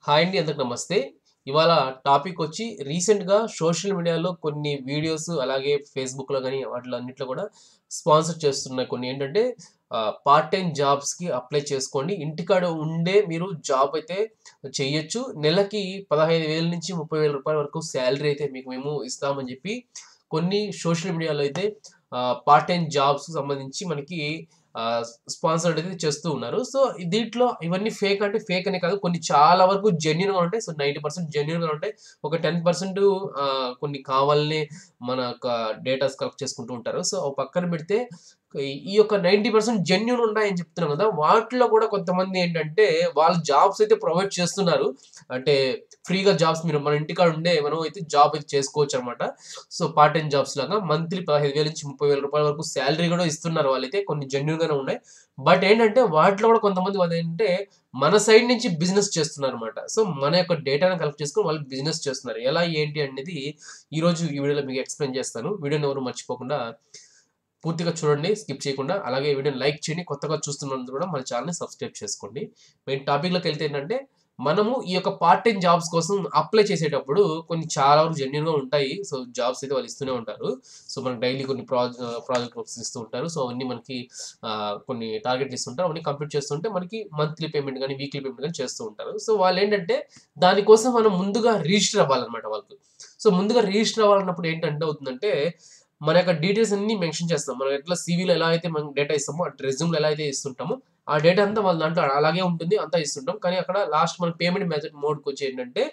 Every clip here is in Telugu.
హాయ్ అండి అందరికి నమస్తే ఇవాళ టాపిక్ వచ్చి రీసెంట్గా సోషల్ మీడియాలో కొన్ని వీడియోస్ అలాగే ఫేస్బుక్లో కానీ వాటిలో అన్నిట్లో కూడా స్పాన్సర్ చేస్తున్నాయి కొన్ని ఏంటంటే పార్ట్ టైం జాబ్స్కి అప్లై చేసుకోండి ఇంటికాడ ఉండే మీరు జాబ్ అయితే చేయొచ్చు నెలకి పదహైదు వేల నుంచి ముప్పై వేల రూపాయల వరకు శాలరీ అయితే మీకు మేము ఇస్తామని చెప్పి కొన్ని సోషల్ మీడియాలో అయితే పార్ట్ టైం జాబ్స్ సంబంధించి మనకి స్పాన్సర్ అయితే చేస్తూ ఉన్నారు సో దీంట్లో ఇవన్నీ ఫేక్ అంటే ఫేక్ అనే కాదు కొన్ని చాలా వరకు జెన్యున్గా ఉంటాయి సో నైంటీ పర్సెంట్ జెన్యున్గా ఉంటాయి ఒక టెన్ పర్సెంట్ కొన్ని కావాలని మన డేటాస్ కలెక్ట్ చేసుకుంటూ ఉంటారు సో పక్కన పెడితే ఈ యొక్క నైంటీ పర్సెంట్ జెన్యున్ ఉన్నాయని చెప్తున్నాం కదా వాటిలో కూడా కొంతమంది ఏంటంటే వాళ్ళు జాబ్స్ అయితే ప్రొవైడ్ చేస్తున్నారు అంటే ఫ్రీగా జాబ్స్ మీరు మన ఇంటికాడ ఉండే మనం అయితే జాబ్ అయితే చేసుకోవచ్చు అనమాట సో పార్ట్ టైం జాబ్స్ లాగా మంత్లీ పదహైదు వేల నుంచి ముప్పై వేల రూపాయల వరకు శాలరీ కూడా ఇస్తున్నారు వాళ్ళైతే కొన్ని జెన్యున్గానే ఉన్నాయి బట్ ఏంటంటే వాటిలో కూడా కొంతమంది వాళ్ళు ఏంటంటే మన సైడ్ నుంచి బిజినెస్ చేస్తున్నారు అనమాట సో మన యొక్క డేటాను కలెక్ట్ చేసుకుని వాళ్ళు బిజినెస్ చేస్తున్నారు ఎలా ఏంటి అనేది ఈరోజు ఈ వీడియోలో మీకు ఎక్స్ప్లెయిన్ చేస్తాను వీడియోని ఎవరు మర్చిపోకుండా పూర్తిగా చూడండి స్కిప్ చేయకుండా అలాగే వీడియోని లైక్ చేయండి కొత్తగా చూస్తున్నందుకు కూడా మన ఛానల్ని సబ్స్క్రైబ్ చేసుకోండి మెయిన్ టాపిక్లోకి వెళ్తే ఏంటంటే మనము ఈ యొక్క పార్ట్ టైం జాబ్స్ కోసం అప్లై చేసేటప్పుడు కొన్ని చాలా వరకు జెన్యున్గా ఉంటాయి సో జాబ్స్ అయితే వాళ్ళు ఇస్తూనే ఉంటారు సో మనకి డైలీ కొన్ని ప్రాజెక్ట్ ప్రాజెక్ట్ వర్క్స్ ఇస్తూ ఉంటారు సో అవన్నీ మనకి కొన్ని టార్గెట్లు ఇస్తుంటారు అవన్నీ కంప్లీట్ చేస్తుంటే మనకి మంత్లీ పేమెంట్ కానీ వీక్లీ పేమెంట్ కానీ చేస్తూ ఉంటారు సో వాళ్ళు ఏంటంటే దానికోసం మనం ముందుగా రిజిస్టర్ అవ్వాలన్నమాట వాళ్ళకి సో ముందుగా రిజిస్టర్ అవ్వాలన్నప్పుడు ఏంటంటే అవుతుందంటే మన యొక్క డీటెయిల్స్ అన్ని మెన్షన్ చేస్తాం మనం ఎట్లా సివిలో ఎలా అయితే మనం డేటా ఇస్తామో అటు రెజ్యూమ్లో ఎలా అయితే ఇస్తుంటామో ఆ డేటా అంతా వాళ్ళ దాంట్లో అలాగే ఉంటుంది అంతా ఇస్తుంటాం కానీ అక్కడ లాస్ట్ మన పేమెంట్ మెథడ్ మోడ్కి వచ్చి ఏంటంటే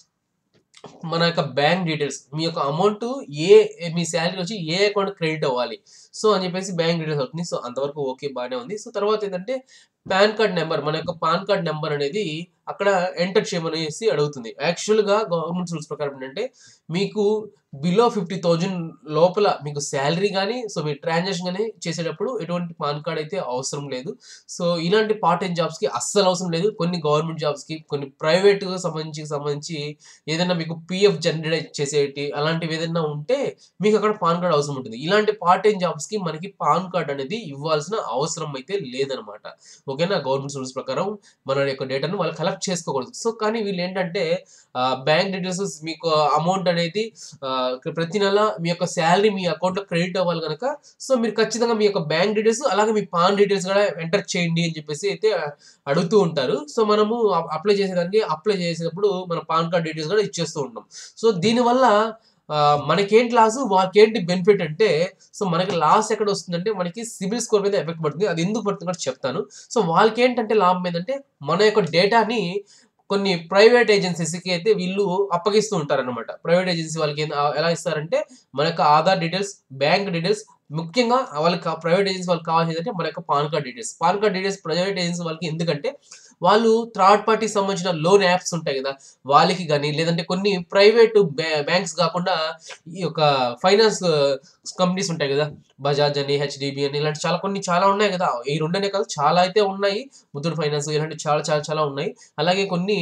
మన యొక్క బ్యాంక్ డీటెయిల్స్ మీ యొక్క అమౌంట్ ఏ మీ శాలరీ వచ్చి ఏ అకౌంట్ క్రెడిట్ అవ్వాలి సో అని చెప్పేసి బ్యాంక్ డీటెయిల్స్ అవుతుంది సో అంతవరకు ఓకే బాగానే ఉంది సో తర్వాత ఏంటంటే పాన్ కార్డ్ నెంబర్ మన యొక్క పాన్ కార్డ్ నెంబర్ అనేది అక్కడ ఎంటర్ చేయమనేసి అడుగుతుంది యాక్చువల్గా గవర్నమెంట్ రూల్స్ ప్రకారం ఏంటంటే మీకు బిలో ఫిఫ్టీ థౌజండ్ లోపల మీకు శాలరీ కానీ సో మీ ట్రాన్సాక్షన్ కానీ చేసేటప్పుడు ఎటువంటి పాన్ కార్డ్ అయితే అవసరం లేదు సో ఇలాంటి పార్ట్ టైం జాబ్స్కి అస్సలు అవసరం లేదు కొన్ని గవర్నమెంట్ జాబ్స్కి కొన్ని ప్రైవేట్ సంబంధించి సంబంధించి ఏదైనా మీకు పిఎఫ్ జనరేట్ చేసేటి అలాంటివి ఏదైనా ఉంటే మీకు అక్కడ పాన్ కార్డ్ అవసరం ఉంటుంది ఇలాంటి పార్ట్ టైం జాబ్స్కి మనకి పాన్ కార్డ్ అనేది ఇవ్వాల్సిన అవసరం అయితే లేదనమాట ఓకేనా గవర్నమెంట్ రూల్స్ ప్రకారం మన యొక్క డేటాను వాళ్ళు కలెక్ట్ చేసుకోకూడదు సో కానీ వీళ్ళు ఏంటంటే బ్యాంక్ డీటెయిల్స్ మీకు అమౌంట్ అనేది ప్రతి నెల మీ యొక్క శాలరీ మీ అకౌంట్లో క్రెడిట్ అవ్వాలి కనుక సో మీరు ఖచ్చితంగా మీ యొక్క బ్యాంక్ డీటెయిల్స్ అలాగే మీ పాన్ డీటెయిల్స్ కూడా ఎంటర్ చేయండి అని చెప్పేసి అయితే అడుగుతూ ఉంటారు సో మనము అప్లై చేసేదానికి అప్లై చేసేటప్పుడు మన పాన్ కార్డ్ డీటెయిల్స్ కూడా ఇచ్చేస్తూ ఉంటాం సో దీనివల్ల మనకేంటి లాస్ వాళ్ళకేంటి బెనిఫిట్ అంటే సో మనకి లాస్ ఎక్కడ వస్తుందంటే మనకి సివిల్ స్కోర్ మీద ఎఫెక్ట్ పడుతుంది అది ఎందుకు పడుతుంది కూడా చెప్తాను సో వాళ్ళకి ఏంటంటే లాభం ఏంటంటే మన యొక్క డేటాని కొన్ని ప్రైవేట్ ఏజెన్సీస్కి అయితే వీళ్ళు అప్పగిస్తూ ఉంటారనమాట ప్రైవేట్ ఏజెన్సీ వాళ్ళకి ఎలా ఇస్తారంటే మన యొక్క ఆధార్ డీటెయిల్స్ బ్యాంక్ డీటెయిల్స్ ముఖ్యంగా వాళ్ళకి ప్రైవేట్ ఏజెన్సీ వాళ్ళకి కావాల్సింది అంటే మన యొక్క PAN card details PAN card details private agency వాళ్ళకి ఎందుకంటే వాళ్ళు థర్డ్ పార్టీకి సంబంధించిన లోన్ యాప్స్ ఉంటాయి కదా వాళ్ళకి కానీ లేదంటే కొన్ని ప్రైవేట్ బ్యాంక్స్ కాకుండా ఈ యొక్క ఫైనాన్స్ కంపెనీస్ ఉంటాయి కదా బజాజ్ అని హెచ్డిబి అని ఇలాంటి చాలా కొన్ని చాలా ఉన్నాయి కదా ఈ రెండనే కాదు చాలా అయితే ఉన్నాయి ముత్తూట్ ఫైనాన్స్ ఇలాంటి చాలా చాలా చాలా ఉన్నాయి అలాగే కొన్ని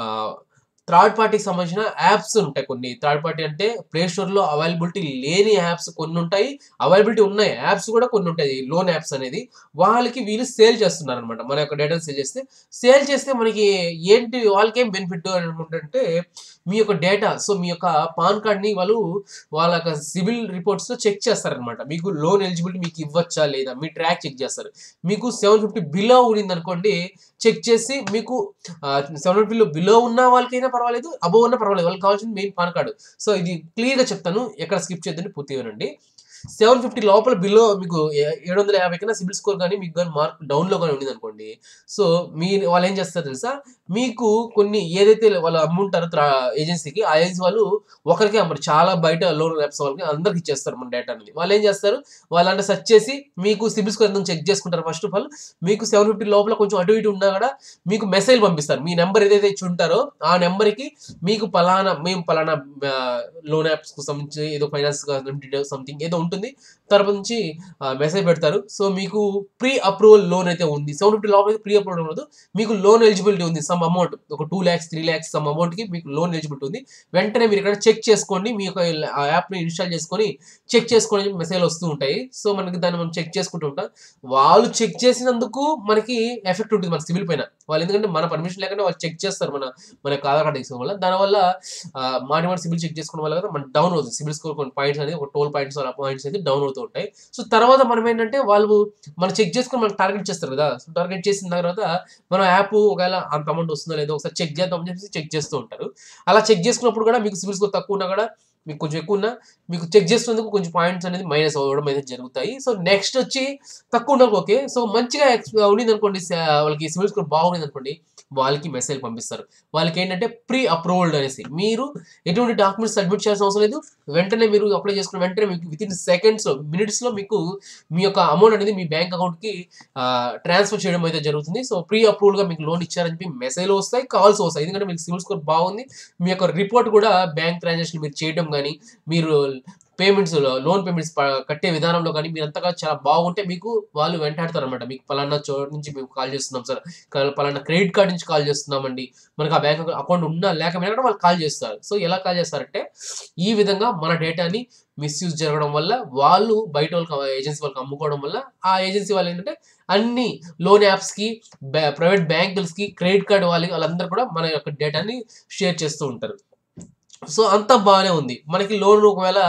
థర్డ్ పార్టీకి సంబంధించిన యాప్స్ ఉంటాయి కొన్ని థర్డ్ పార్టీ అంటే ప్లే స్టోర్లో అవైలబిలిటీ లేని యాప్స్ కొన్ని ఉంటాయి అవైలబిలిటీ ఉన్నాయి యాప్స్ కూడా కొన్ని ఉంటాయి లోన్ యాప్స్ అనేది వాళ్ళకి వీళ్ళు సేల్ చేస్తున్నారు అనమాట మన యొక్క డేటా సేల్ చేస్తే సేల్ చేస్తే మనకి ఏంటి వాళ్ళకి ఏం బెనిఫిట్ అని అనుకుంటే మీ యొక్క డేటా సో మీ యొక్క పాన్ కార్డ్ని వాళ్ళు వాళ్ళ యొక్క సివిల్ రిపోర్ట్స్లో చెక్ చేస్తారనమాట మీకు లోన్ ఎలిజిబిలిటీ మీకు ఇవ్వచ్చా లేదా మీ ట్రాక్ చెక్ చేస్తారు మీకు సెవెన్ ఫిఫ్టీ బిలో ఉండింది అనుకోండి చెక్ చేసి మీకు సెవెన్ ఫిఫ్టీలో బిలో ఉన్న వాళ్ళకైనా పర్వాలేదు అబోవ్ ఉన్న పర్వాలేదు వాళ్ళకి కావాల్సింది మెయిన్ పాన్ కార్డు సో ఇది క్లియర్గా చెప్తాను ఎక్కడ స్కిప్ చేద్దండి పూర్తిగా వినండి సెవెన్ ఫిఫ్టీ లోపల బిలో మీకు ఏడు వందల యాభై కన్నా సిబిల్ స్కోర్ కానీ మీకు కానీ మార్క్ డౌన్లో కానీ ఉండింది అనుకోండి సో మీ వాళ్ళు ఏం చేస్తారు తెలుసా మీకు కొన్ని ఏదైతే వాళ్ళు అమ్ముంటారో ఏజెన్సీకి ఆ ఏజెన్సీ వాళ్ళు ఒకరికి అమ్మరు చాలా బయట లోన్ యాప్స్ వాళ్ళకి అందరికి ఇచ్చేస్తారు మన డేటా అనేది వాళ్ళు ఏం చేస్తారు వాళ్ళంటే సెర్చ్ చేసి మీకు సిబిల్ స్కోర్ ఎంత చెక్ చేసుకుంటారు ఫస్ట్ ఆఫ్ ఆల్ మీకు సెవెన్ ఫిఫ్టీ లోపల కొంచెం అటు ఇటు ఉన్నా కూడా మీకు మెసేజ్ పంపిస్తారు మీ నెంబర్ ఏదైతే ఇచ్చి ఉంటారో ఆ నెంబర్కి మీకు పలానా మేము పలానా లోన్ యాప్స్కి సంబంధించి ఏదో ఫైనాన్స్ సంథింగ్ ఏదో ఉంటుంది తరపు నుంచి మెసేజ్ పెడతారు సో మీకు ప్రీ అప్రూవల్ లోన్ అయితే ఉంది సెవెన్ ఫిఫ్టీ లోపల అయితే ప్రీ అప్రూవల్ ఉండదు మీకు లోన్ ఎలిజిబిలిటీ ఉంది సమ్ అమౌంట్ ఒక two lakhs three lakhs some అమౌంట్కి మీకు లోన్ ఎలిజిబిలిటీ ఉంది వెంటనే మీరు ఇక్కడ చెక్ చేసుకోండి మీ యొక్క ఆ యాప్ని ఇన్స్టాల్ చేసుకొని చెక్ చేసుకోండి మెసేజ్ వస్తూ ఉంటాయి సో మనకి దాన్ని మనం చెక్ చేసుకుంటూ ఉంటాం వాళ్ళు చెక్ చేసినందుకు మనకి ఎఫెక్ట్ ఉంటుంది మన సివిల్ పైన వాళ్ళు ఎందుకంటే మన పర్మిషన్ లేకుండా వాళ్ళు చెక్ చేస్తారు మన మన యొక్క ఆధార్ కార్డు తీసుకోవడం వల్ల దానివల్ల ఆ, మాటి మాటి సిబిల్ చెక్ చేసుకోవడం వల్ల కదా మన డౌన్ అవుతుంది సిబిల్ స్కోర్ కొన్ని పాయింట్స్ అనేది ఒక టోల్ పాయింట్స్ అలా పాయింట్స్ అయితే డౌన్ అవుతూ ఉంటాయి సో తర్వాత మనం ఏంటంటే వాళ్ళు మనం చెక్ చేసుకొని మనం టార్గెట్ చేస్తారు కదా సో టార్గెట్ చేసిన తర్వాత మనం యాప్ ఒకవేళ అంత అమౌంట్ వస్తుందో లేదో ఒకసారి చెక్ చేద్దాం అని చెప్పేసి చెక్ చేస్తూ ఉంటారు అలా చెక్ చేసుకున్నప్పుడు కూడా మీకు సిబిల్ స్కోర్ తక్కువ ఉన్నా కూడా మీకు కొంచెం ఎక్కువ ఉన్నా మీకు చెక్ చేసినందుకు కొంచెం పాయింట్స్ అనేది మైనస్ అవ్వడం అయితే జరుగుతాయి సో నెక్స్ట్ వచ్చి తక్కువ ఉండదు ఓకే సో మంచిగా ex- ఉండింది అనుకోండి స- వాళ్ళకి సివిల్ స్కోర్ బాగుంది అనుకోండి వాళ్ళకి మెసేజ్ పంపిస్తారు వాళ్ళకి ఏంటంటే ప్రీ అప్రూవల్డ్ అనేసి మీరు ఎటువంటి డాక్యుమెంట్స్ సబ్మిట్ చేయాల్సిన అవసరం లేదు వెంటనే మీరు అప్లై చేసుకున్న వెంటనే మీకు విత్ ఇన్ సెకండ్స్లో మినిట్స్లో మీకు మీ యొక్క అమౌంట్ అనేది మీ బ్యాంక్ అకౌంట్కి ట్రాన్స్ఫర్ చేయడం అయితే జరుగుతుంది సో ప్రీ అప్రూవల్గా మీకు లోన్ ఇచ్చారని చెప్పి మెసేజ్లు వస్తాయి కాల్స్ వస్తాయి ఎందుకంటే మీకు సివిల్ స్కోర్ బాగుంది మీ యొక్క రిపోర్ట్ కూడా బ్యాంక్ ట్రాన్సాక్షన్ మీరు చేయడం కానీ మీరు పేమెంట్స్ లోన్ పేమెంట్స్ కట్టే విధానంలో కానీ మీరు అంతగా చాలా బాగుంటే మీకు వాళ్ళు వెంటాడతారు అనమాట మీకు పలానా చోటు నుంచి మేము కాల్ చేస్తున్నాం సార్ కా- పలానా క్రెడిట్ కార్డ్ నుంచి కాల్ చేస్తున్నామండి మనకు ఆ బ్యాంక్ అకౌంట్ ఉన్నా లేకపోయినా కూడా వాళ్ళు కాల్ చేస్తారు సో ఎలా కాల్ చేస్తారంటే ఈ విధంగా మన డేటాని మిస్యూజ్ జరగడం వల్ల వాళ్ళు బయట వాళ్ళకి ఏజెన్సీ వాళ్ళకి అమ్ముకోవడం వల్ల ఆ ఏజెన్సీ వాళ్ళు ఏంటంటే అన్ని లోన్ యాప్స్కి ప్రైవేట్ బ్యాంకులకి క్రెడిట్ కార్డ్ వాళ్ళకి వాళ్ళందరూ కూడా మన యొక్క డేటాని షేర్ చేస్తూ ఉంటారు సో అంతా బాగానే ఉంది మనకి లోన్ ఒకవేళ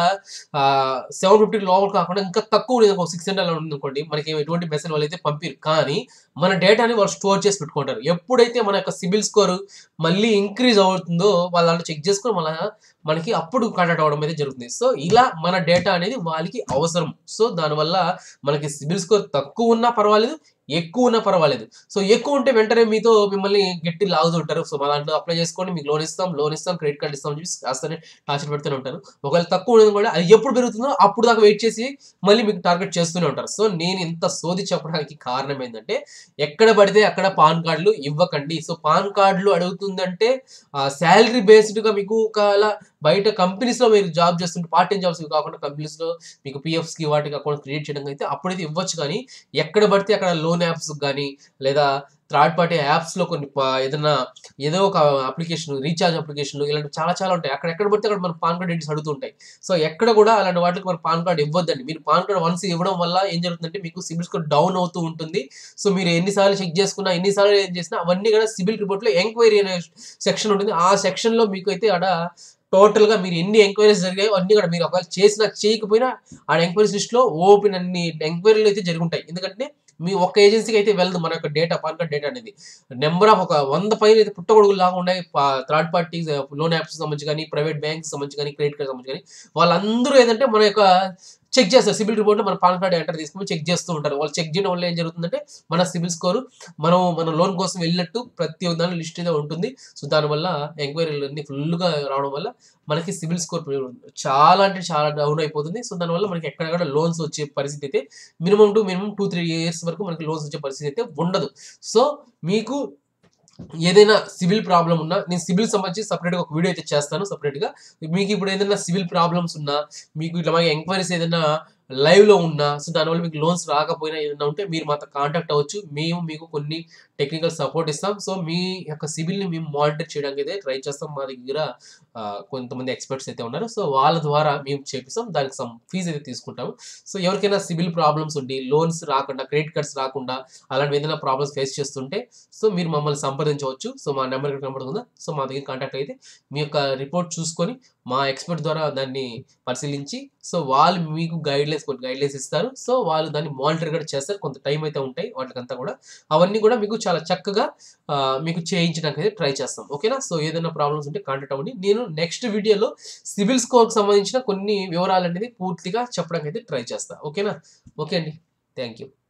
సెవెన్ ఫిఫ్టీ లోపల కాకుండా ఇంకా తక్కువ ఉంది ఒక సిక్స్ హండ్రెడ్ ఉంది అనుకోండి మనకి ఎటువంటి మెసేజ్ వాళ్ళు అయితే పంపిరు కానీ మన డేటాని వాళ్ళు స్టోర్ చేసి పెట్టుకుంటారు ఎప్పుడైతే మన యొక్క సిబిల్ స్కోర్ మళ్ళీ ఇంక్రీజ్ అవుతుందో వాళ్ళు దాంట్లో చెక్ చేసుకొని మళ్ళీ మనకి అప్పుడు కాంటాక్ట్ అవ్వడం అయితే జరుగుతుంది సో ఇలా మన డేటా అనేది వాళ్ళకి అవసరం సో దానివల్ల మనకి సిబిల్ స్కోర్ తక్కువ ఉన్నా పర్వాలేదు ఎక్కువ ఉన్నా పర్వాలేదు సో ఎక్కువ ఉంటే వెంటనే మీతో మిమ్మల్ని గట్టి లాగుతుంటారు సో మా దాంట్లో అప్లై చేసుకోండి మీకు లోన్ ఇస్తాం లోన్ ఇస్తాం క్రెడిట్ కార్డ్ ఇస్తాం అని చెప్పి కాస్తనే టార్చర్ పెడుతూనే ఉంటారు ఒకవేళ తక్కువ ఉండదు కూడా అది ఎప్పుడు పెరుగుతుందో అప్పుడు దాకా వెయిట్ చేసి మళ్ళీ మీకు టార్గెట్ చేస్తూనే ఉంటారు సో నేను ఇంత సోది చెప్పడానికి కారణం ఏంటంటే ఎక్కడ పడితే అక్కడ పాన్ కార్డులు ఇవ్వకండి సో పాన్ కార్డులు అడుగుతుందంటే శాలరీ బేస్డ్గా మీకు ఒకవేళ బయట కంపెనీస్లో మీరు జాబ్ చేస్తుంటే పార్ట్ టైం జాబ్స్ కాకుండా కంపెనీస్లో మీకు పిఎఫ్స్కి వాటికి అకౌంట్ క్రియేట్ చేయడం అయితే అప్పుడైతే ఇవ్వచ్చు కానీ ఎక్కడ పడితే అక్కడ లోన్ యాప్స్ కానీ లేదా థర్డ్ పార్టీ యాప్స్లో కొన్ని ప- ఏదైనా ఏదో ఒక అప్లికేషన్ రీఛార్జ్ అప్లికేషన్లు ఇలాంటి చాలా చాలా ఉంటాయి అక్కడ ఎక్కడ పడితే అక్కడ మన పాన్ కార్డ్ డీటెయిల్స్ అడుగుతుంటాయి సో ఎక్కడ కూడా అలాంటి వాటికి మన పాన్ కార్డ్ ఇవ్వద్దండి మీరు పాన్ కార్డ్ వన్స్ ఇవ్వడం వల్ల ఏం జరుగుతుందంటే మీకు సిబిల్ స్కోర్ డౌన్ అవుతూ ఉంటుంది సో మీరు ఎన్నిసార్లు చెక్ చేసుకున్నా ఎన్నిసార్లు ఏం చేసినా అవన్నీ కూడా సిబిల్ రిపోర్ట్లో ఎంక్వైరీ అనే సెక్షన్ ఉంటుంది ఆ సెక్షన్లో మీకు అయితే ఆడ టోటల్గా మీరు ఎన్ని ఎంక్వైరీస్ జరిగాయో అన్ని కూడా మీరు ఒకవేళ చేసినా చేయకపోయినా ఆ ఎంక్వైరీస్ లిస్ట్లో ఓపెన్ అన్ని ఎంక్వైరీలు అయితే జరిగి ఉంటాయి ఎందుకంటే మీ ఒక్క ఏజెన్సీకి అయితే వెళ్ళదు మన యొక్క డేటా పాన్ కార్డ్ డేటా అనేది నెంబర్ ఆఫ్ ఒక వంద పైన అయితే పుట్టగొడుగులు లాగా ఉన్నాయి థర్డ్ పార్టీ లోన్ యాప్స్ సంబంధించి కానీ ప్రైవేట్ బ్యాంక్స్ సంబంధించి కానీ క్రెడిట్ కార్డ్ సంబంధించి కానీ వాళ్ళందరూ ఏంటంటే మన యొక్క చెక్ చేస్తారు సిబిల్ రిపోర్ట్ మన పాన్ కార్డ్ ఎంటర్ తీసుకుని చెక్ చేస్తూ ఉంటారు వాళ్ళు చెక్ చేయడం వల్ల ఏం జరుగుతుందంటే మన సిబిల్ స్కోర్ మనం మన లోన్ కోసం వెళ్ళినట్టు ప్రతి ఒక్క దాని లిస్ట్ అయితే ఉంటుంది సో దానివల్ల ఎంక్వైరీలు అన్ని ఫుల్గా రావడం వల్ల మనకి సిబిల్ స్కోర్ చాలా అంటే చాలా డౌన్ అయిపోతుంది సో దానివల్ల మనకి ఎక్కడెక్కడ లోన్స్ వచ్చే పరిస్థితి అయితే minimum to minimum two three years వరకు మనకి లోన్స్ వచ్చే పరిస్థితి అయితే ఉండదు సో మీకు ఏదైనా సివిల్ ప్రాబ్లం ఉన్నా నేను సివిల్ సంబంధించి సపరేట్గా ఒక వీడియో అయితే చేస్తాను సపరేట్గా మీకు ఇప్పుడు ఏదైనా సివిల్ ప్రాబ్లమ్స్ ఉన్నా మీకు ఇట్లా మాకు ఎంక్వైరీస్ ఏదైనా లైవ్లో ఉన్నా సో దానివల్ల మీకు లోన్స్ రాకపోయినా ఏదైనా ఉంటే మీరు మాతో కాంటాక్ట్ అవ్వచ్చు మేము మీకు కొన్ని టెక్నికల్ సపోర్ట్ ఇస్తాం సో మీ యొక్క సివిల్ని మేము మానిటర్ చేయడానికి అయితే ట్రై చేస్తాం మా దగ్గర ఆ, కొంతమంది ఎక్స్పర్ట్స్ అయితే ఉన్నారు సో వాళ్ళ ద్వారా మేము చేపిస్తాం దానికి సమ్ ఫీజు అయితే తీసుకుంటాము సో ఎవరికైనా సివిల్ ప్రాబ్లమ్స్ ఉండి లోన్స్ రాకుండా క్రెడిట్ కార్డ్స్ రాకుండా అలాంటి ఏదైనా ప్రాబ్లమ్స్ ఫేస్ చేస్తుంటే సో మీరు మమ్మల్ని సంప్రదించవచ్చు సో మా నెంబర్ ఇక్కడ కనబడుతుందా సో మా దగ్గర కాంటాక్ట్ అయితే మీ యొక్క రిపోర్ట్ చూసుకొని మా ఎక్స్పర్ట్ ద్వారా దాన్ని పరిశీలించి సో వాళ్ళు మీకు గైడ్ లైన్స్ కొన్ని గైడ్ లైన్స్ ఇస్తారు సో వాళ్ళు దాన్ని మానిటర్ కూడా చేస్తారు కొంత టైం అయితే ఉంటాయి వాటికంతా కూడా అవన్నీ కూడా మీకు చాలా చక్కగా ఆ, మీకు చేయించడానికి అయితే ట్రై చేస్తాం ఓకేనా సో ఏదైనా ప్రాబ్లమ్స్ ఉంటే కాంటాక్ట్ అవ్వండి నేను నెక్స్ట్ వీడియోలో సివిల్ స్కోర్కి సంబంధించిన కొన్ని వివరాలు అనేది పూర్తిగా చెప్పడానికి అయితే ట్రై చేస్తాను ఓకేనా ఓకే అండి థ్యాంక్ యూ